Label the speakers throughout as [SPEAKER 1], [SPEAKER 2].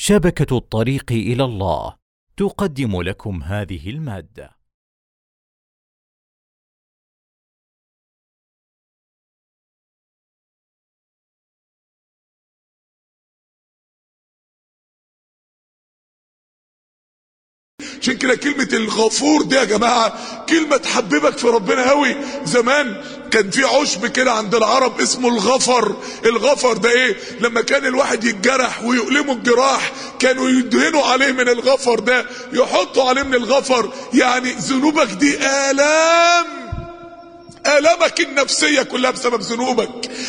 [SPEAKER 1] شبكة الطريق إلى الله تقدم لكم هذه المادة
[SPEAKER 2] عشان كده كلمة الغفور دي يا جماعة كلمة تحببك في ربنا قوي زمان كان في عشب كده عند العرب اسمه الغفر الغفر ده ايه لما كان الواحد يتجرح ويؤلمه الجراح كانوا يدهنوا عليه من الغفر ده يحطوا عليه من الغفر يعني ذنوبك دي آلام آلامك النفسية كلها بسبب ذنوبك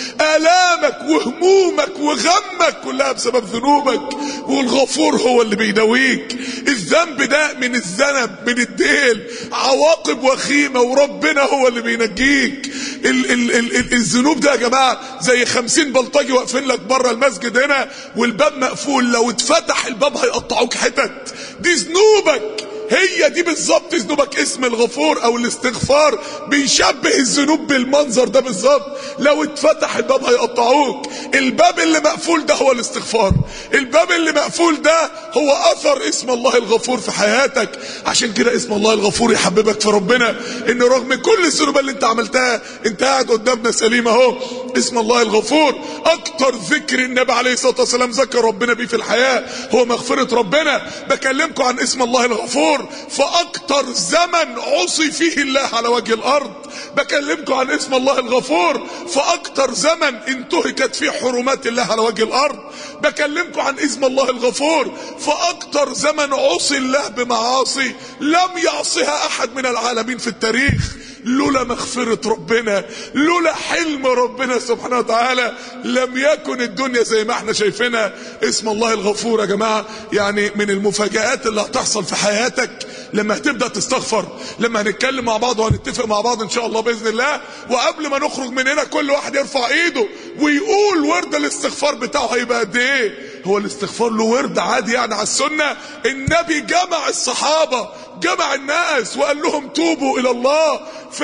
[SPEAKER 2] آلامك وهمومك وغمك كلها بسبب ذنوبك والغفور هو اللي بيداويك الذنب ده من الذنب من الديل عواقب وخيمة وربنا هو اللي بينجيك ال ال ال ال الذنوب ده يا جماعة زي خمسين بلطجي واقفين لك بره المسجد هنا والباب مقفول لو اتفتح الباب هيقطعوك حتت دي ذنوبك هي دي بالظبط ذنوبك اسم الغفور او الاستغفار بيشبه الذنوب بالمنظر ده بالظبط لو اتفتح الباب هيقطعوك الباب اللي مقفول ده هو الاستغفار الباب اللي مقفول ده هو اثر اسم الله الغفور في حياتك عشان كده اسم الله الغفور يحببك في ربنا ان رغم كل الذنوب اللي انت عملتها انت قاعد قدامنا سليم اهو اسم الله الغفور اكتر ذكر النبي عليه الصلاه والسلام ذكر ربنا بيه في الحياه هو مغفره ربنا بكلمكم عن اسم الله الغفور فاكتر زمن عصي فيه الله على وجه الارض بكلمكم عن اسم الله الغفور فاكتر زمن انتهكت فيه حرمات الله على وجه الارض بكلمكم عن اسم الله الغفور فاكتر زمن عصي الله بمعاصي لم يعصها احد من العالمين في التاريخ لولا مغفرة ربنا لولا حلم ربنا سبحانه وتعالى لم يكن الدنيا زي ما احنا شايفينها اسم الله الغفور يا جماعة يعني من المفاجآت اللي هتحصل في حياتك لما هتبدأ تستغفر لما هنتكلم مع بعض وهنتفق مع بعض ان شاء الله بإذن الله وقبل ما نخرج من هنا كل واحد يرفع ايده ويقول ورد الاستغفار بتاعه هيبقى قد ايه هو الاستغفار له ورد عادي يعني على السنة النبي جمع الصحابة جمع الناس وقال لهم توبوا الى الله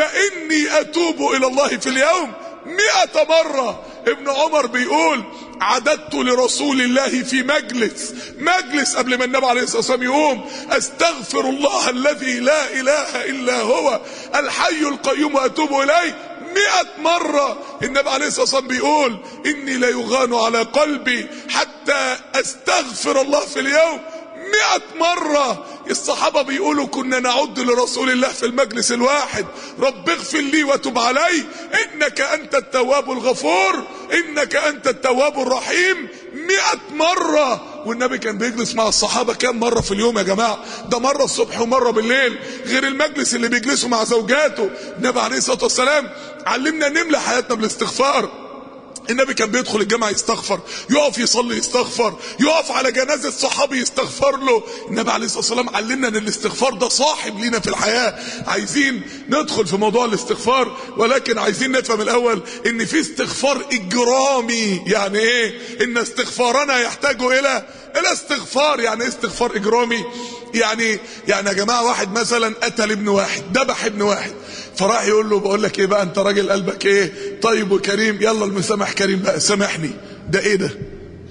[SPEAKER 2] فاني اتوب الى الله في اليوم مئة مرة ابن عمر بيقول عددت لرسول الله في مجلس مجلس قبل ما النبي عليه الصلاة والسلام يقوم استغفر الله الذي لا اله الا هو الحي القيوم واتوب اليه مئة مرة النبي عليه الصلاة والسلام بيقول إني لا يغان على قلبي حتى أستغفر الله في اليوم مئة مرة الصحابة بيقولوا كنا نعد لرسول الله في المجلس الواحد رب اغفر لي وتب علي إنك أنت التواب الغفور إنك أنت التواب الرحيم مئة مرة والنبي كان بيجلس مع الصحابة كام مرة في اليوم يا جماعة ده مرة الصبح ومرة بالليل غير المجلس اللي بيجلسوا مع زوجاته النبي عليه الصلاة والسلام علمنا نملى حياتنا بالاستغفار النبي كان بيدخل الجامع يستغفر يقف يصلي يستغفر يقف على جنازة صحابي يستغفر له النبي عليه الصلاة والسلام علمنا ان الاستغفار ده صاحب لينا في الحياة عايزين ندخل في موضوع الاستغفار ولكن عايزين نفهم الاول ان في استغفار اجرامي يعني ايه ان استغفارنا يحتاج الى الى استغفار يعني ايه استغفار اجرامي يعني يعني يا جماعة واحد مثلا قتل ابن واحد ذبح ابن واحد فراح يقول له بقول لك ايه بقى انت راجل قلبك ايه طيب وكريم يلا المسامح كريم بقى سامحني ده ايه ده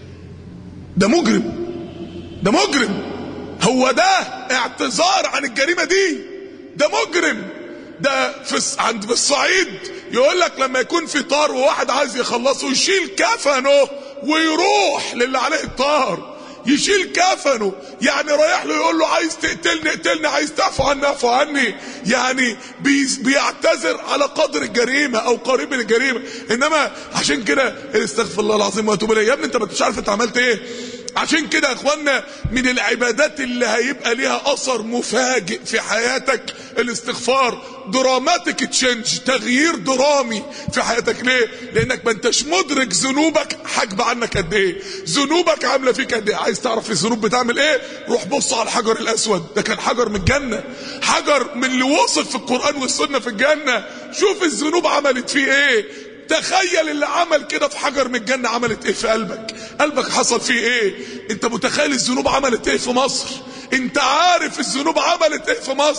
[SPEAKER 2] ده مجرم ده مجرم هو ده اعتذار عن الجريمة دي ده مجرم ده في عند في الصعيد يقول لك لما يكون في طار وواحد عايز يخلصه يشيل كفنه ويروح للي عليه الطار يشيل كفنه يعني رايح له يقول له عايز تقتلني اقتلني عايز تعفو عني اعفو عني يعني بي بيعتذر على قدر الجريمه او قريب من الجريمه انما عشان كده استغفر الله العظيم واتوب اليه يا ابني انت ما انتش عارف انت عملت ايه عشان كده يا اخوانا من العبادات اللي هيبقى ليها اثر مفاجئ في حياتك الاستغفار دراماتيك تشينج تغيير درامي في حياتك ليه لانك ما انتش مدرك ذنوبك حاجبه عنك قد ايه ذنوبك عامله فيك قد ايه عايز تعرف الذنوب بتعمل ايه روح بص على الحجر الاسود ده كان حجر من الجنه حجر من اللي وصف في القران والسنه في الجنه شوف الذنوب عملت فيه ايه تخيل اللي عمل كده في حجر من الجنة عملت ايه في قلبك قلبك حصل فيه ايه انت متخيل الذنوب عملت ايه في مصر انت عارف الذنوب عملت ايه في مصر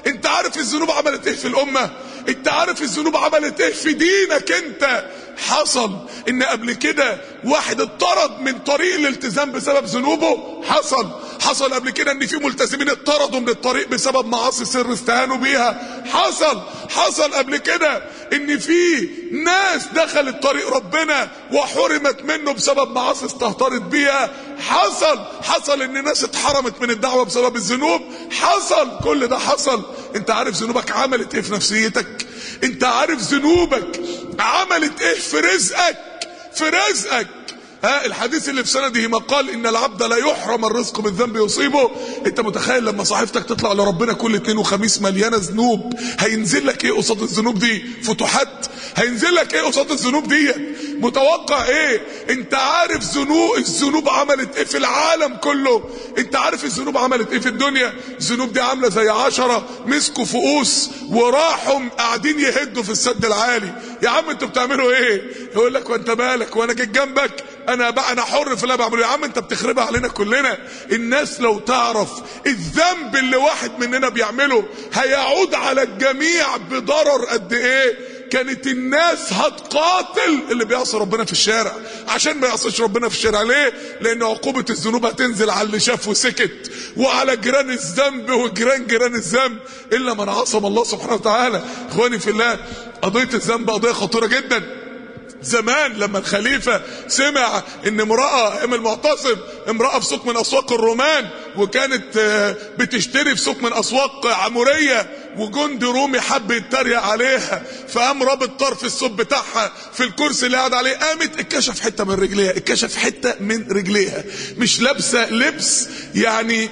[SPEAKER 2] انت عارف الذنوب عملت ايه في الامة انت عارف الذنوب عملت ايه في دينك انت حصل ان قبل كده واحد اتطرد من طريق الالتزام بسبب ذنوبه حصل حصل قبل كده ان في ملتزمين اتطردوا من الطريق بسبب معاصي سر استهانوا بيها حصل حصل قبل كده ان في ناس دخلت طريق ربنا وحرمت منه بسبب معاصي استهترت بيها حصل حصل ان ناس اتحرمت من الدعوة بسبب الذنوب حصل كل ده حصل انت عارف ذنوبك عملت ايه في نفسيتك انت عارف ذنوبك عملت ايه في رزقك في رزقك ها الحديث اللي في سنده مقال ان العبد لا يحرم الرزق بالذنب يصيبه انت متخيل لما صحيفتك تطلع لربنا كل اثنين وخميس مليانه ذنوب هينزل لك ايه قصاد الذنوب دي فتوحات هينزل لك ايه قصاد الذنوب دي متوقع ايه انت عارف ذنوب الذنوب عملت ايه في العالم كله انت عارف الذنوب عملت ايه في الدنيا الذنوب دي عامله زي عشرة مسكوا فؤوس وراحوا قاعدين يهدوا في السد العالي يا عم انتوا بتعملوا ايه يقول لك وانت مالك وانا جيت جنبك انا بقى انا حر في اللي انا بعمله يا عم انت بتخربها علينا كلنا الناس لو تعرف الذنب اللي واحد مننا بيعمله هيعود على الجميع بضرر قد ايه كانت الناس هتقاتل اللي بيعصي ربنا في الشارع عشان ما يعصيش ربنا في الشارع ليه لان عقوبة الذنوب هتنزل على اللي شاف وسكت وعلى جيران الذنب وجيران جيران الذنب الا من عصم الله سبحانه وتعالى اخواني في الله قضية الذنب قضية خطيرة جدا زمان لما الخليفة سمع ان امرأة ايام المعتصم امرأة في سوق من اسواق الرومان وكانت بتشتري في سوق من اسواق عمورية وجندي رومي حب يتريق عليها فقام رابط طرف الصوب بتاعها في الكرسي اللي قاعد عليه قامت اتكشف حتة من رجليها اتكشف حتة من رجليها مش لابسة لبس يعني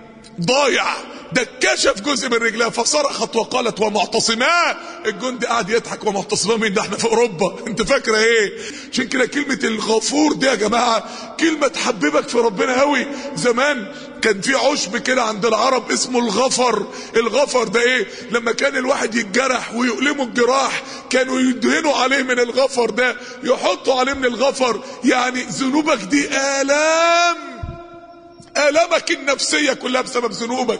[SPEAKER 2] ضايع ده اتكشف جزء من رجلها فصرخت وقالت ومعتصما الجندي قاعد يضحك ومعتصما مين ده احنا في اوروبا انت فاكره ايه عشان كده كلمه الغفور دي يا جماعه كلمه تحببك في ربنا قوي زمان كان في عشب كده عند العرب اسمه الغفر الغفر ده ايه لما كان الواحد يتجرح ويؤلمه الجراح كانوا يدهنوا عليه من الغفر ده يحطوا عليه من الغفر يعني ذنوبك دي آلام آلامك النفسية كلها بسبب ذنوبك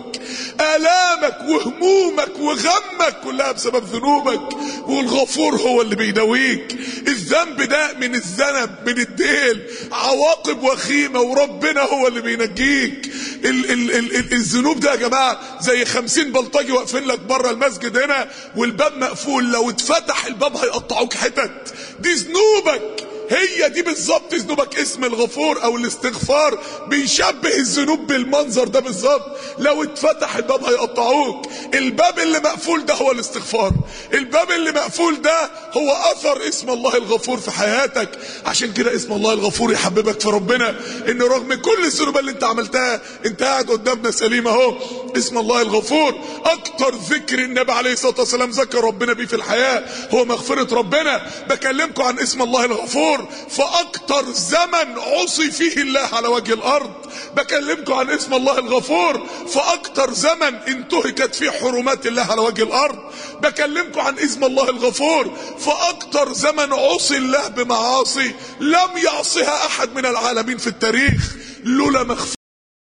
[SPEAKER 2] آلامك وهمومك وغمك كلها بسبب ذنوبك والغفور هو اللي بيداويك الذنب ده من الذنب من الديل عواقب وخيمة وربنا هو اللي بينجيك ال ال ال ال الذنوب ده يا جماعة زي خمسين بلطجي واقفين لك بره المسجد هنا والباب مقفول لو اتفتح الباب هيقطعوك حتت دي ذنوبك هي دي بالظبط ذنوبك اسم الغفور او الاستغفار بيشبه الذنوب بالمنظر ده بالظبط لو اتفتح الباب هيقطعوك الباب اللي مقفول ده هو الاستغفار الباب اللي مقفول ده هو اثر اسم الله الغفور في حياتك عشان كده اسم الله الغفور يحببك في ربنا ان رغم كل الذنوب اللي انت عملتها انت قاعد قدامنا سليم اهو اسم الله الغفور اكتر ذكر النبي عليه الصلاه والسلام ذكر ربنا بيه في الحياه هو مغفره ربنا بكلمكم عن اسم الله الغفور فاكتر زمن عصي فيه الله على وجه الارض بكلمكم عن اسم الله الغفور فاكتر زمن انتهكت فيه حرمات الله على وجه الارض بكلمكم عن اسم الله الغفور فاكتر زمن عصي الله بمعاصي لم يعصها احد من العالمين في التاريخ لولا مغفرة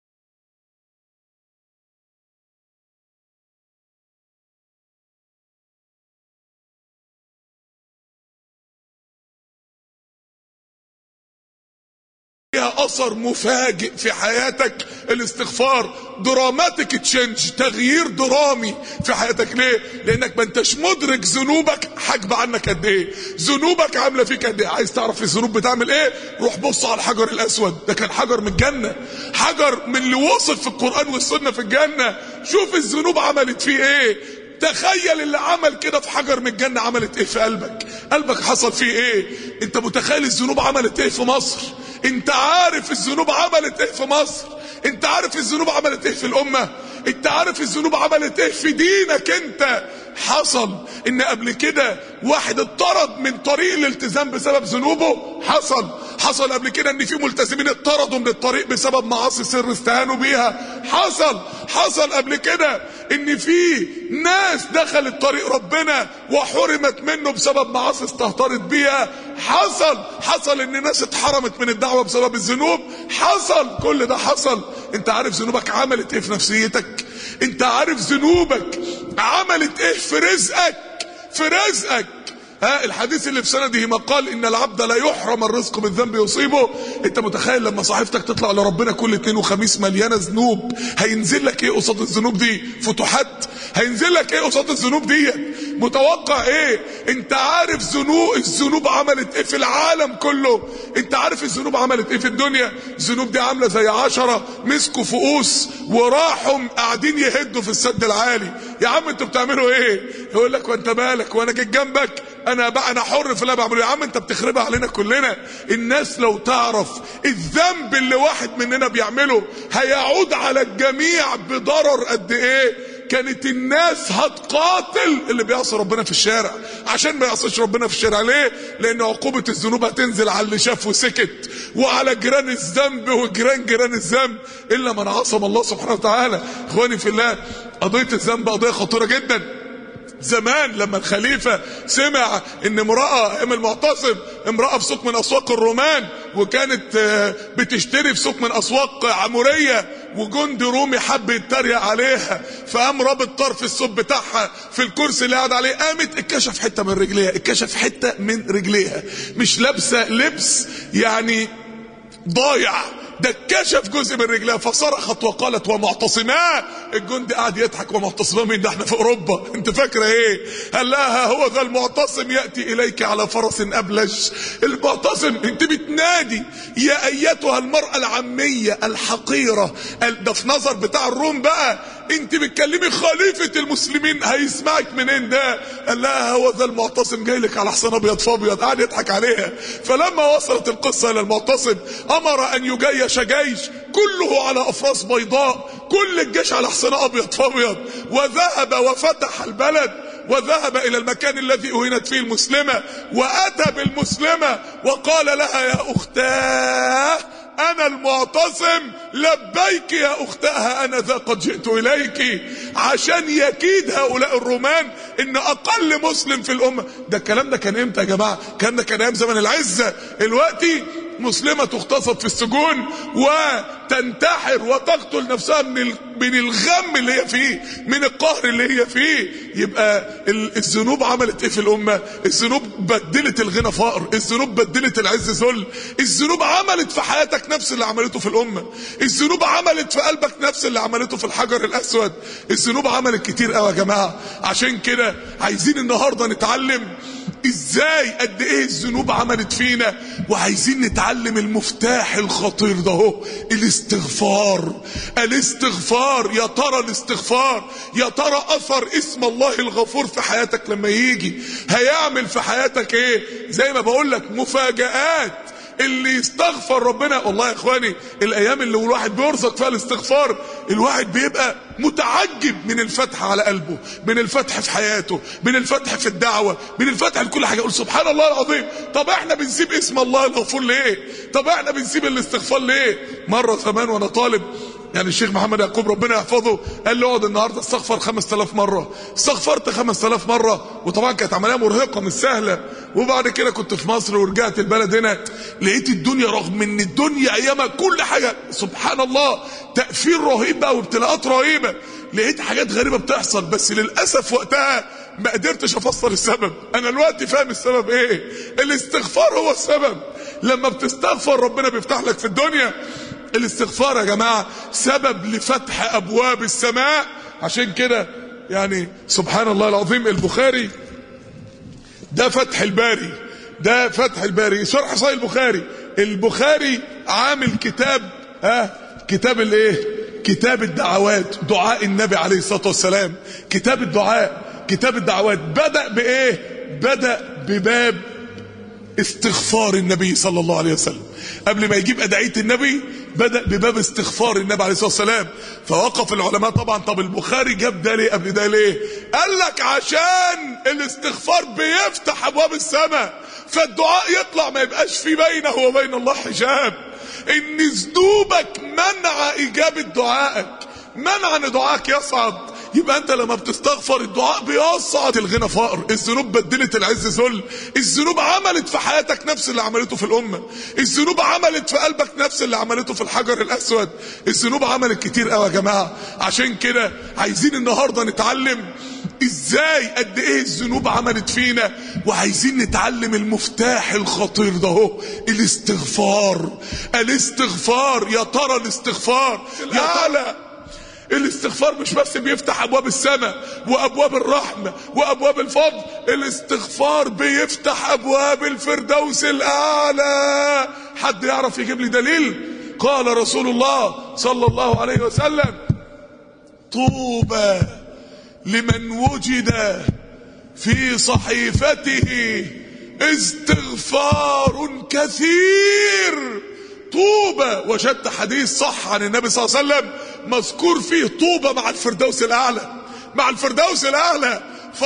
[SPEAKER 2] ليها اثر مفاجئ في حياتك الاستغفار دراماتيك تشينج تغيير درامي في حياتك ليه لانك ما انتش مدرك ذنوبك حاجبه عنك قد ايه ذنوبك عامله فيك قد ايه عايز تعرف الذنوب بتعمل ايه روح بص على الحجر الاسود ده كان حجر من الجنه حجر من اللي وصف في القران والسنه في الجنه شوف الذنوب عملت فيه ايه تخيل اللي عمل كده في حجر من الجنة عملت ايه في قلبك قلبك حصل فيه ايه انت متخيل الذنوب عملت ايه في مصر انت عارف الذنوب عملت ايه في مصر انت عارف الذنوب عملت ايه في الامة انت عارف الذنوب عملت ايه في دينك انت حصل ان قبل كده واحد اتطرد من طريق الالتزام بسبب ذنوبه حصل حصل قبل كده ان في ملتزمين اتطردوا من الطريق بسبب معاصي سر استهانوا بيها حصل حصل قبل كده ان في ناس دخلت طريق ربنا وحرمت منه بسبب معاصي استهترت بيها حصل حصل ان ناس اتحرمت من الدعوة بسبب الذنوب حصل كل ده حصل انت عارف ذنوبك عملت ايه في نفسيتك انت عارف ذنوبك عملت ايه في رزقك في رزقك ها الحديث اللي في سنده مقال ان العبد لا يحرم الرزق بالذنب يصيبه انت متخيل لما صحيفتك تطلع لربنا كل اثنين وخميس مليانه ذنوب هينزل لك ايه قصاد الذنوب دي فتوحات هينزل لك ايه قصاد الذنوب دي متوقع ايه انت عارف ذنوب الذنوب عملت ايه في العالم كله انت عارف الذنوب عملت ايه في الدنيا الذنوب دي عامله زي عشرة مسكوا فؤوس وراحوا قاعدين يهدوا في السد العالي يا عم انتوا بتعملوا ايه يقول لك وانت مالك وانا جيت جنبك انا بقى انا حر في اللي أنا بعمله يا عم انت بتخربها علينا كلنا الناس لو تعرف الذنب اللي واحد مننا بيعمله هيعود على الجميع بضرر قد ايه كانت الناس هتقاتل اللي بيعصي ربنا في الشارع عشان ما يعصيش ربنا في الشارع ليه لان عقوبة الذنوب هتنزل على اللي شاف وسكت وعلى جيران الذنب وجيران جيران الذنب الا من عصم الله سبحانه وتعالى اخواني في الله قضية الذنب قضية خطيرة جدا زمان لما الخليفة سمع ان امرأة ام المعتصم امرأة في سوق من اسواق الرومان وكانت آه، بتشتري في سوق من اسواق عمورية وجندي رومي حب يتريق عليها فقام رابط طرف الثوب بتاعها في الكرسي اللي قاعد عليه قامت اتكشف حتة من رجليها اتكشف حتة من رجليها مش لابسة لبس يعني ضايع ده اتكشف جزء من رجلها فصرخت وقالت ومعتصمان الجندي قاعد يضحك ومعتصمان مين ده احنا في اوروبا انت فاكره ايه قال لها هو ذا المعتصم ياتي اليك على فرس ابلج المعتصم انت بتنادي يا ايتها المراه العاميه الحقيره ال- ده في نظر بتاع الروم بقى انت بتكلمي خليفه المسلمين هيسمعك منين ده قال لها هو ذا المعتصم جاي لك على حصان ابيض فابيض قاعد يضحك عليها فلما وصلت القصه الى المعتصم امر ان يجيش جيش كله على افراس بيضاء كل الجيش على حصان ابيض فابيض وذهب وفتح البلد وذهب الى المكان الذي اهينت فيه المسلمه واتى بالمسلمه وقال لها يا اختاه انا المعتصم لبيك يا اختها انا ذا قد جئت اليك عشان يكيد هؤلاء الرومان ان اقل مسلم في الامه ده الكلام ده كان امتى يا جماعه الكلام ده كان ايام زمن العزه دلوقتي مسلمه تغتصب في السجون وتنتحر وتقتل نفسها من ال- من الغم اللي هي فيه من القهر اللي هي فيه يبقى ال- الذنوب عملت ايه في الامه الذنوب بدلت الغنى فقر الذنوب بدلت العز ذل الذنوب عملت في حياتك نفس اللي عملته في الامه الذنوب عملت في قلبك نفس اللي عملته في الحجر الاسود الذنوب عملت كتير قوي يا جماعه عشان كده عايزين النهارده نتعلم ازاي قد ايه الذنوب عملت فينا وعايزين نتعلم المفتاح الخطير ده هو الاستغفار الاستغفار يا ترى الاستغفار يا ترى اثر اسم الله الغفور في حياتك لما يجي هيعمل في حياتك ايه زي ما بقول لك مفاجآت اللي يستغفر ربنا والله يا اخواني الايام اللي الواحد بيرزق فيها الاستغفار الواحد بيبقى متعجب من الفتح على قلبه من الفتح في حياته من الفتح في الدعوه من الفتح لكل حاجه يقول سبحان الله العظيم طب احنا بنسيب اسم الله الغفور ليه طب احنا بنسيب الاستغفار ليه مره زمان وانا طالب يعني الشيخ محمد يعقوب ربنا يحفظه قال لي اقعد النهارده استغفر 5000 مره استغفرت 5000 مره وطبعا كانت عمليه مرهقه مش سهله وبعد كده كنت في مصر ورجعت البلد هنا لقيت الدنيا رغم ان الدنيا ايامها كل حاجه سبحان الله تاثير رهيب بقى وابتلاءات رهيبه لقيت حاجات غريبه بتحصل بس للاسف وقتها ما قدرتش افسر السبب انا دلوقتي فاهم السبب ايه الاستغفار هو السبب لما بتستغفر ربنا بيفتح لك في الدنيا الاستغفار يا جماعة سبب لفتح أبواب السماء عشان كده يعني سبحان الله العظيم البخاري ده فتح الباري ده فتح الباري شرح صحيح البخاري البخاري عامل كتاب ها كتاب الايه كتاب الدعوات دعاء النبي عليه الصلاة والسلام كتاب الدعاء كتاب الدعوات بدأ بايه بدأ بباب استغفار النبي صلى الله عليه وسلم قبل ما يجيب أدعية النبي بدأ بباب استغفار النبي عليه الصلاة والسلام فوقف العلماء طبعا طب البخاري جاب ده ليه قبل ده ليه قال لك عشان الاستغفار بيفتح أبواب السماء فالدعاء يطلع ما يبقاش في بينه وبين الله حجاب ان ذنوبك منع إجابة دعائك منع ان دعائك يصعد يبقى انت لما بتستغفر الدعاء بيصعد الغنى فقر الذنوب بدلت العز ذل الذنوب عملت في حياتك نفس اللي عملته في الامه الذنوب عملت في قلبك نفس اللي عملته في الحجر الاسود الذنوب عملت كتير قوي يا جماعه عشان كده عايزين النهارده نتعلم ازاي قد ايه الذنوب عملت فينا وعايزين نتعلم المفتاح الخطير ده هو الاستغفار الاستغفار يا ترى الاستغفار الاعلى الاستغفار مش بس بيفتح ابواب السماء وابواب الرحمه وابواب الفضل الاستغفار بيفتح ابواب الفردوس الاعلى حد يعرف يجيب لي دليل قال رسول الله صلى الله عليه وسلم طوبى لمن وجد في صحيفته استغفار كثير طوبى وجدت حديث صح عن النبي صلى الله عليه وسلم مذكور فيه طوبى مع الفردوس الاعلى مع الفردوس الاعلى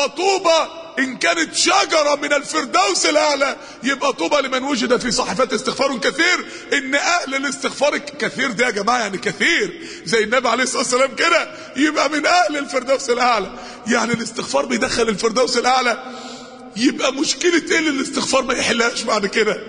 [SPEAKER 2] فطوبى ان كانت شجرة من الفردوس الاعلى يبقى طوبى لمن وجد في صحيفات استغفار كثير ان اهل الاستغفار كثير ده يا جماعة يعني كثير زي النبي عليه الصلاة والسلام كده يبقى من اهل الفردوس الاعلى يعني الاستغفار بيدخل الفردوس الاعلى يبقى مشكلة ايه اللي الاستغفار ما يحلهاش بعد كده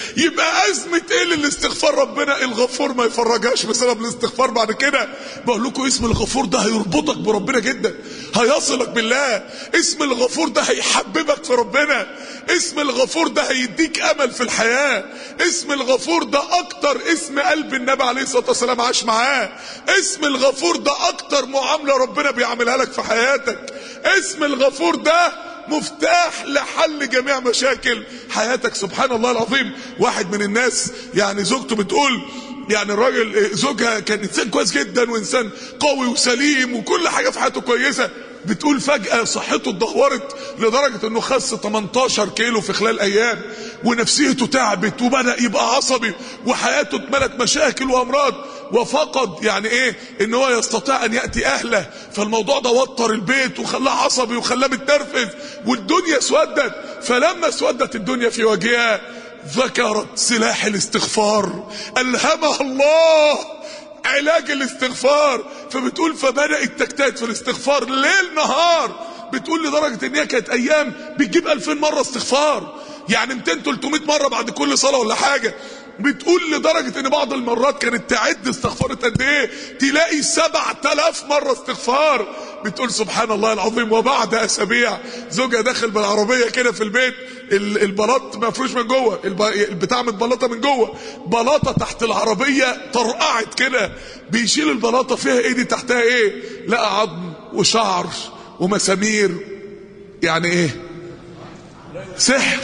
[SPEAKER 2] يبقى أزمة إيه اللي الاستغفار ربنا الغفور ما يفرجهاش بسبب الاستغفار بعد كده بقول لكم اسم الغفور ده هيربطك بربنا جدا هيصلك بالله اسم الغفور ده هيحببك في ربنا اسم الغفور ده هيديك أمل في الحياة اسم الغفور ده أكتر اسم قلب النبي عليه الصلاة والسلام عاش معاه اسم الغفور ده أكتر معاملة ربنا بيعملها لك في حياتك اسم الغفور ده مفتاح لحل جميع مشاكل حياتك سبحان الله العظيم واحد من الناس يعني زوجته بتقول يعني الراجل زوجها كان انسان كويس جدا وانسان قوي وسليم وكل حاجه في حياته كويسه بتقول فجأة صحته اتدهورت لدرجة انه خس 18 كيلو في خلال ايام ونفسيته تعبت وبدأ يبقى عصبي وحياته اتملت مشاكل وامراض وفقد يعني ايه ان هو يستطيع ان يأتي اهله فالموضوع ده وتر البيت وخلاه عصبي وخلاه متنرفز والدنيا اسودت فلما اسودت الدنيا في وجهها ذكرت سلاح الاستغفار الهمها الله علاج الاستغفار فبتقول فبدأت تجتهد في الاستغفار ليل نهار بتقول لدرجة ان هي كانت ايام بتجيب 2000 مرة استغفار يعني 200 300 مرة بعد كل صلاة ولا حاجة بتقول لدرجة ان بعض المرات كانت تعد استغفرت قد ايه تلاقي 7000 مرة استغفار بتقول سبحان الله العظيم وبعد اسابيع زوجها داخل بالعربية كده في البيت البلاط مفروش من جوه البتاع متبلطه من جوه بلاطه تحت العربيه طرقعت كده بيشيل البلاطه فيها ايه دي تحتها ايه لقى عظم وشعر ومسامير يعني ايه سحر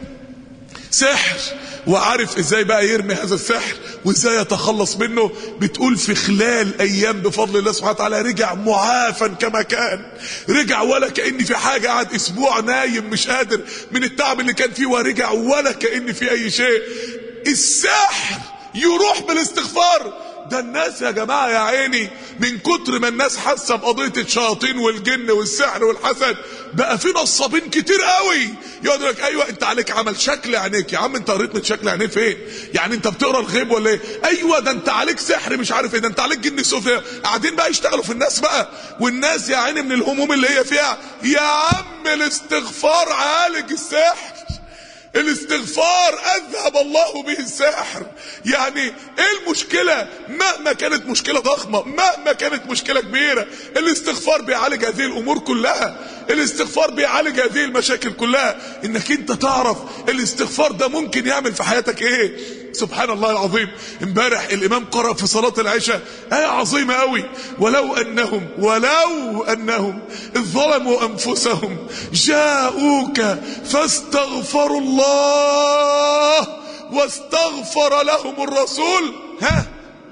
[SPEAKER 2] سحر وعارف ازاي بقى يرمي هذا السحر وازاي يتخلص منه بتقول في خلال ايام بفضل الله سبحانه وتعالى رجع معافا كما كان رجع ولا كأن في حاجة قعد اسبوع نايم مش قادر من التعب اللي كان فيه ورجع ولا كأن في اي شيء السحر يروح بالاستغفار ده الناس يا جماعة يا عيني من كتر ما الناس حاسة بقضية الشياطين والجن والسحر والحسد بقى في نصابين كتير قوي يقعد لك ايوه انت عليك عمل شكل عينيك يا عم انت قريت من شكل عينيه فين يعني انت بتقرا الغيب ولا ايه ايوه ده انت عليك سحر مش عارف ايه ده انت عليك جن سفلي قاعدين بقى يشتغلوا في الناس بقى والناس يا عيني من الهموم اللي هي فيها يا عم الاستغفار عالج السحر الاستغفار اذهب الله به السحر يعني ايه المشكلة مهما كانت مشكلة ضخمة مهما كانت مشكلة كبيرة الاستغفار بيعالج هذه الامور كلها الاستغفار بيعالج هذه المشاكل كلها انك انت تعرف الاستغفار ده ممكن يعمل في حياتك ايه سبحان الله العظيم امبارح الامام قرأ في صلاة العشاء آية عظيمة قوي ولو انهم ولو انهم اذ ظلموا انفسهم جاءوك فاستغفروا الله واستغفر لهم الرسول ها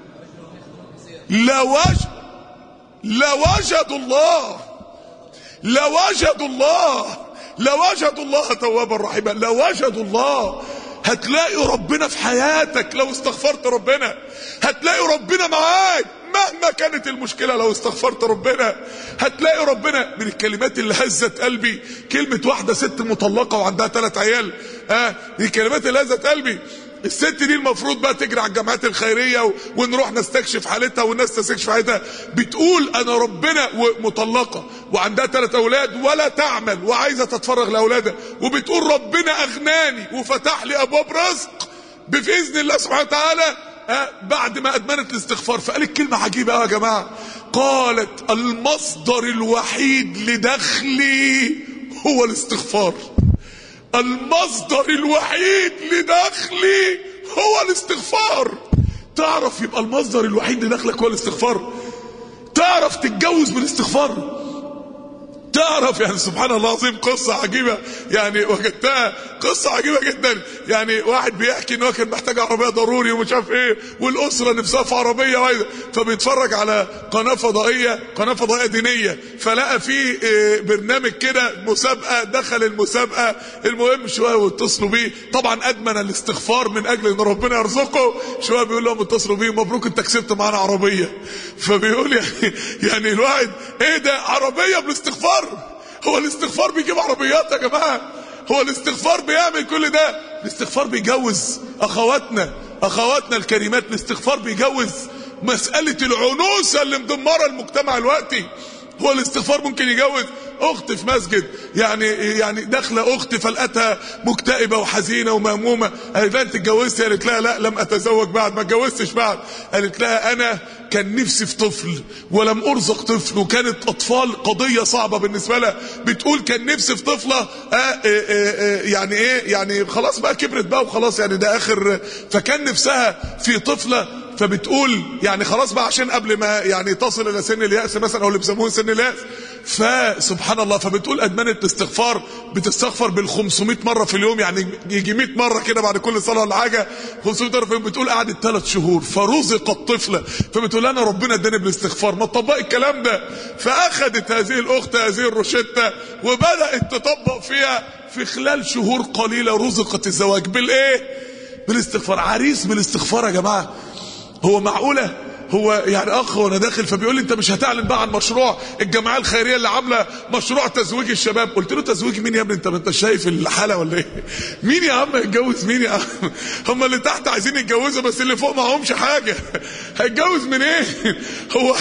[SPEAKER 2] لوجد لوجدوا الله لوجدوا الله لوجدوا الله توابا رحيما لوجدوا الله هتلاقي ربنا في حياتك لو استغفرت ربنا هتلاقي ربنا معاك مهما كانت المشكلة لو استغفرت ربنا هتلاقي ربنا من الكلمات اللي هزت قلبي كلمة واحدة ست مطلقة وعندها ثلاث عيال اه دي الكلمات اللي هزت قلبي الست دي المفروض بقى تجري على الجامعات الخيريه و... ونروح نستكشف حالتها والناس تستكشف حالتها بتقول انا ربنا مطلقه وعندها ثلاث اولاد ولا تعمل وعايزه تتفرغ لاولادها وبتقول ربنا اغناني وفتح لي ابواب رزق باذن الله سبحانه وتعالى آه بعد ما ادمنت الاستغفار فقالت كلمه عجيبه قوي يا جماعه قالت المصدر الوحيد لدخلي هو الاستغفار المصدر الوحيد لدخلي هو الاستغفار تعرف يبقى المصدر الوحيد لدخلك هو الاستغفار تعرف تتجوز بالاستغفار تعرف يعني سبحان الله العظيم قصة عجيبة يعني وجدتها قصة عجيبة جدا يعني واحد بيحكي ان هو كان محتاج عربية ضروري ومش عارف ايه والأسرة نفسها في عربية واحدة فبيتفرج على قناة فضائية قناة فضائية دينية فلقى فيه إيه برنامج كده مسابقة دخل المسابقة المهم شوية واتصلوا بيه طبعا أدمن الاستغفار من أجل ان ربنا يرزقه شوية بيقول لهم اتصلوا بيه مبروك انت كسبت معانا عربية فبيقول يعني يعني الواحد ايه ده عربية بالاستغفار هو الاستغفار بيجيب عربيات يا جماعة هو الاستغفار بيعمل كل ده الاستغفار بيجوز اخواتنا اخواتنا الكريمات الاستغفار بيجوز مسألة العنوسة اللي مدمرة المجتمع الوقتي هو الاستغفار ممكن يجوز اخت في مسجد يعني يعني داخله اخت فلقتها مكتئبه وحزينه ومهمومه قالت لها انت اتجوزتي قالت لها لا لم اتزوج بعد ما اتجوزتش بعد قالت لها انا كان نفسي في طفل ولم ارزق طفل وكانت اطفال قضيه صعبه بالنسبه لها بتقول كان نفسي في طفله آآ آآ آآ يعني ايه يعني خلاص بقى كبرت بقى وخلاص يعني ده اخر فكان نفسها في طفله فبتقول يعني خلاص بقى عشان قبل ما يعني تصل الى سن اليأس مثلا او اللي بيسموه سن اليأس فسبحان الله فبتقول ادمنت الاستغفار بتستغفر بال 500 مره في اليوم يعني يجي 100 مره كده بعد كل صلاه ولا حاجه 500 مره في اليوم بتقول قعدت ثلاث شهور فرزقت طفله فبتقول انا ربنا اداني بالاستغفار ما تطبق الكلام ده فاخذت هذه الاخت هذه الروشته وبدات تطبق فيها في خلال شهور قليله رزقت الزواج بالايه؟ بالاستغفار عريس بالاستغفار يا جماعه هو معقولة هو يعني اخ وانا داخل فبيقول لي انت مش هتعلن بقى عن مشروع الجمعيه الخيريه اللي عامله مشروع تزويج الشباب قلت له تزويج مين يا ابني انت ما انت شايف الحاله ولا ايه مين يا عم يتجوز مين يا عم هم اللي تحت عايزين يتجوزوا بس اللي فوق معهمش حاجه هيتجوز من ايه هو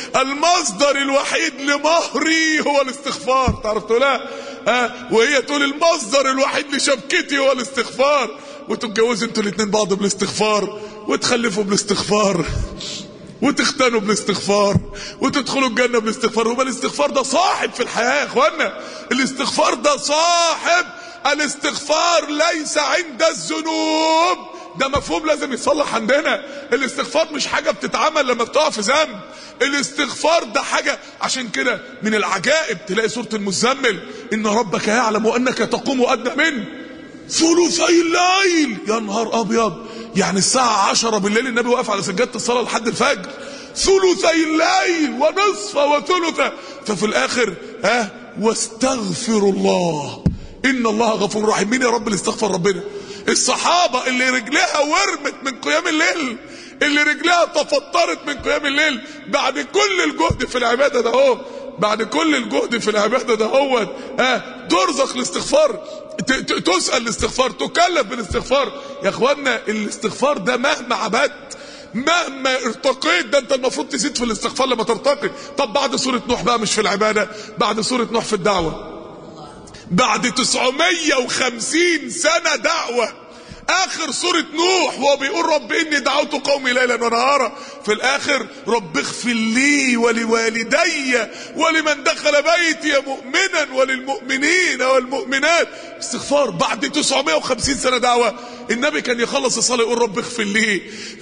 [SPEAKER 2] المصدر الوحيد لمهري هو الاستغفار تعرف تقولها ها وهي تقول المصدر الوحيد لشبكتي هو الاستغفار وتتجوزوا انتوا الاثنين بعض بالاستغفار وتخلفوا بالاستغفار وتختنوا بالاستغفار وتدخلوا الجنة بالاستغفار هو الاستغفار ده صاحب في الحياة يا اخوانا الاستغفار ده صاحب الاستغفار ليس عند الذنوب ده مفهوم لازم يتصلح عندنا الاستغفار مش حاجة بتتعمل لما بتقع في ذنب الاستغفار ده حاجة عشان كده من العجائب تلاقي سورة المزمل ان ربك يعلم انك تقوم ادنى منه ثلثي الليل يا نهار ابيض يعني الساعة عشرة بالليل النبي واقف على سجادة الصلاة لحد الفجر ثلثي الليل ونصفه وثلثه ففي الاخر ها واستغفر الله ان الله غفور رحيم مين يا رب اللي استغفر ربنا الصحابة اللي رجلها ورمت من قيام الليل اللي رجلها تفطرت من قيام الليل بعد كل الجهد في العبادة ده هو بعد كل الجهد في العبادة ده هو ها ترزق الاستغفار تسأل الاستغفار تكلف بالاستغفار يا اخوانا الاستغفار ده مهما عبدت مهما ارتقيت ده انت المفروض تزيد في الاستغفار لما ترتقي طب بعد سورة نوح بقى مش في العبادة بعد سورة نوح في الدعوة بعد 950 سنة دعوة اخر سورة نوح وهو بيقول رب اني دعوت قومي ليلا ونهارا في الاخر رب اغفر لي ولوالدي ولمن دخل بيتي مؤمنا وللمؤمنين والمؤمنات استغفار بعد 950 سنة دعوة النبي كان يخلص الصلاة يقول رب اغفر لي